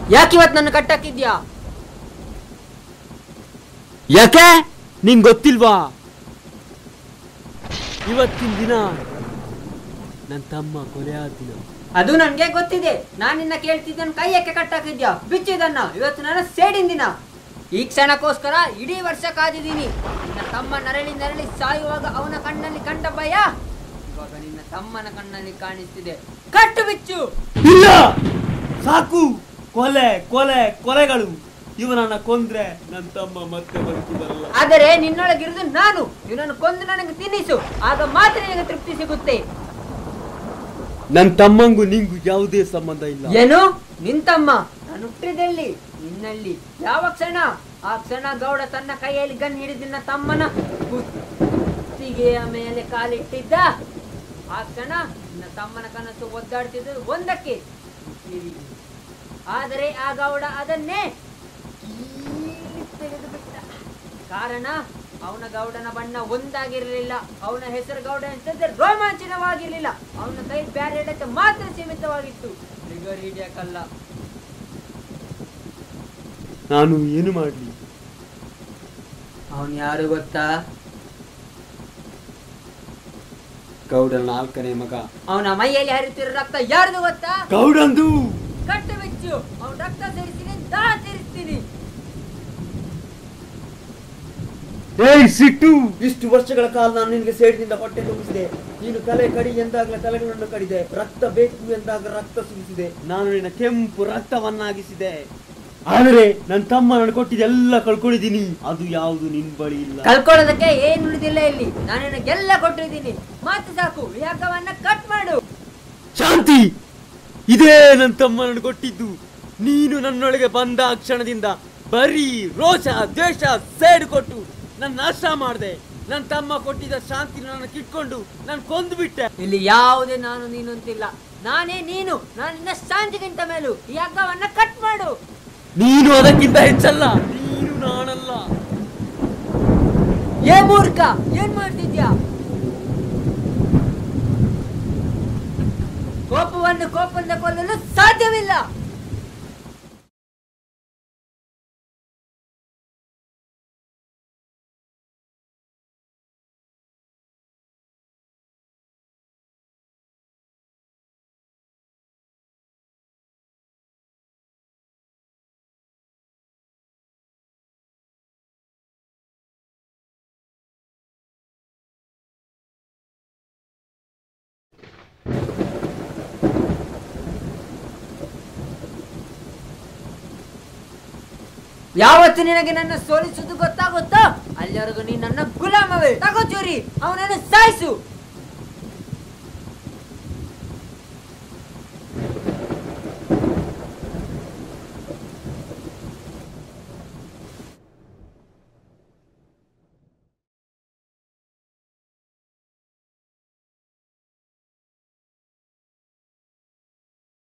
ಯಾಕೆ ಇವತ್ತು ನನ್ನ ಕಟ್ಟಾಕಿದ್ಯಾ ಯಾಕೆ ನಿಂಗ್ ಗೊತ್ತಿಲ್ವಾ ಇವತ್ತಿನ ದಿನ ನನ್ನ ತಮ್ಮ ಕೊಲೆಯಾದ ದಿನ ಅದು ನನ್ಗೆ ಗೊತ್ತಿದೆ ನಾನು ನಿನ್ನ ಕೇಳ್ತಿದ್ದನ್ ಕೈ ಯಾಕೆ ಕಟ್ಟಾಕಿದ್ಯಾ ಬಿಚ್ಚಿದನ್ನ ಇವತ್ತು ನನ್ನ ಸೇಡಿನ ದಿನ ಈ ಕ್ಷಣಕ್ಕೋಸ್ಕರ ಇಡೀ ವರ್ಷ ಕಾದಿದ್ದೀನಿ ನಿನ್ನ ತಮ್ಮ ನರಳಿ ನರಳಿ ಸಾಯುವಾಗ ಅವನ ಕಣ್ಣಲ್ಲಿ ಕಂಡ ಭಯ ಇವಾಗ ನಿನ್ನ ತಮ್ಮನ ಕಣ್ಣಲ್ಲಿ ಕಾಣಿಸ್ತಿದೆ ಕಟ್ಟು ಬಿಚ್ಚು ಇಲ್ಲ ಸಾಕು ಕೊಲೆ ಕೊಲೆ ಕೊಲೆಗಳು ಇವನನ್ನ ಕೊಂದ್ರೆ ನನ್ನ ತಮ್ಮ ಮತ್ತೆ ಬದುಕಿ ಬರಲ್ಲ ಆದರೆ ನಿನ್ನೊಳಗಿರುವುದು ನಾನು ಇವನನ್ನು ಕೊಂದು ನನಗೆ ತಿನ್ನಿಸು ಆಗ ಮಾತ್ರ ನಿನಗೆ ತೃಪ್ತಿ ಸಿಗುತ್ತೆ ನನ್ನ ತಮ್ಮಂಗೂ ನಿಂಗೂ ಯಾವುದೇ ಸಂಬಂಧ ಇಲ್ಲ ಏನು ನಿಂತಮ್ಮ ನಾನು ಹುಟ್ಟಿದಲ್ಲಿ ನಿನ್ನಲ್ಲಿ ಯಾವ ಕ್ಷಣ ಆ ಕ್ಷಣ ಗೌಡ ತನ್ನ ಕೈಯಲ್ಲಿ ಗನ್ ಹಿಡಿದು ನಿನ್ನ ತಮ್ಮನ ಕುತ್ತಿಗೆಯ ಮೇಲೆ ಕಾಲಿಟ್ಟಿದ್ದ ಆ ಕ್ಷಣ ನಿನ್ನ ತಮ್ಮನ ಕನಸು ಒದ್ದಾಡ್ತಿದ್ದು ಒಂದಕ್ಕೆ ಆದರೆ ಆ ಗೌಡ ಅದನ್ನೇ ಕೀಲಿ ತೆಗೆದುಬಿಟ್ಟ ಕಾರಣ ಅವನ ಗೌಡನ ಬಣ್ಣ ಒಂದಾಗಿರಲಿಲ್ಲ ಅವನ ಹೆಸರು ಗೌಡ ಎಂತಂದ್ರೆ ರೋಮಾಂಚನವಾಗಿರ್ಲಿಲ್ಲ ಅವನ ಕೈ ಬ್ಯಾರೆ ಹಿಡಕ್ಕೆ ಮಾತ್ರ ಸೀಮಿತವಾಗಿತ್ತು ಟ್ರಿಗರ್ ಹಿಡಿಯಕ್ಕಲ್ಲ ನಾನು ಏನು ಮಾಡ್ಲಿ ಅವನು ಯಾರು ಗೊತ್ತಾ ಗೌಡನ ನಾಲ್ಕನೇ ಮಗ ಅವನ ಮೈಯಲ್ಲಿ ಹರಿತಿರೋ ರಕ್ತ ಯಾರ್ದು ಗೊತ್ತಾ ಗೌಡಂದು ಕಟ್ಟು ಬಿಚ್ಚು ಅವನ ರಕ್ತ ಸೇರಿಸ್ತೀನಿ ದಾ ಸೇರಿಸ್ತೀನಿ ಏಯ್ ಸಿಟ್ಟು ಇಷ್ಟು ವರ್ಷಗಳ ಕಾಲ ನಾನು ನಿನಗೆ ಸೇಡಿನಿಂದ ಹೊಟ್ಟೆ ತುಂಬಿಸಿದೆ ನೀನು ತಲೆ ಕಡಿ ಎಂದಾಗಲೇ ತಲೆಗಳನ್ನು ಕಡಿದೆ ರಕ್ತ ಬೇಕು ಎಂದಾಗ ರಕ್ತ ಸುರಿಸಿದೆ ನಾನು ನಿನ್ನ ಕೆಂಪು ರಕ್ತವನ್ನಾಗಿಸಿದೆ ಆದರೆ ನನ್ನ ತಮ್ಮ ನಾನು ಕೊಟ್ಟಿದ್ದೆಲ್ಲ ಕಳ್ಕೊಂಡಿದ್ದೀನಿ ಅದು ಯಾವುದು ನಿನ್ ಬಳಿ ಇಲ್ಲ ಕಳ್ಕೊಳ್ಳೋದಕ್ಕೆ ಏನು ಉಳಿದಿಲ್ಲ ಇಲ್ಲಿ ನಾನು ನಿನಗೆಲ್ಲ ಕೊಟ್ಟಿದ್ದೀನಿ ಮಾತು ಸಾಕು ಈ ಹಗ್ಗವನ್ನ ಕಟ್ ಮಾಡು ಶಾಂತಿ ಇದೇ ನನ್ನ ತಮ್ಮ ನಾನು ಕೊಟ್ಟಿದ್ದು ನೀನು ನನ್ನೊಳಗೆ ಬಂದ ಆ ಕ್ಷಣದಿಂದ ಬರೀ ರೋಷ ದ್ವೇಷ ಸೇಡು ಕೊಟ್ಟು ನನ್ನ ನಾಶ ಮಾಡಿದೆ ನನ್ನ ತಮ್ಮ ಕೊಟ್ಟಿದ್ದ ಶಾಂತಿ ನನ್ನ ಕಿಟ್ಕೊಂಡು ನಾನು ಕೊಂದು ಬಿಟ್ಟೆ ಇಲ್ಲಿ ಯಾವುದೇ ನಾನು ನೀನು ಅಂತಿಲ್ಲ ನಾನೇ ನೀನು ನಾನು ನಿನ್ನ ಶಾಂತಿಗಿಂತ ಮೇಲೂ ಈ ಹಗ್ಗವನ್ನ ಕಟ್ ಮಾಡು ನೀನು ಅದಕ್ಕಿಂತ ಹೆಚ್ಚಲ್ಲ ನೀನು ನಾನಲ್ಲ ಏ ಮೂರ್ಖ ಏನ್ ಮಾಡ್ತಿದ್ಯಾ ಕೋಪವನ್ನು ಕೋಪದಿಂದ ಕೊಲ್ಲಲು ಸಾಧ್ಯವಿಲ್ಲ ಯಾವತ್ತು ನಿನಗೆ ನನ್ನ ಸೋಲಿಸುವುದು ಗೊತ್ತಾಗುತ್ತೋ ಅಲ್ಲಿವರೆಗೂ ನೀ ನನ್ನ ಗುಲಾಮವೇ ತಗೋ ಚೂರಿ ಅವನನ್ನು ಸಾಯಿಸು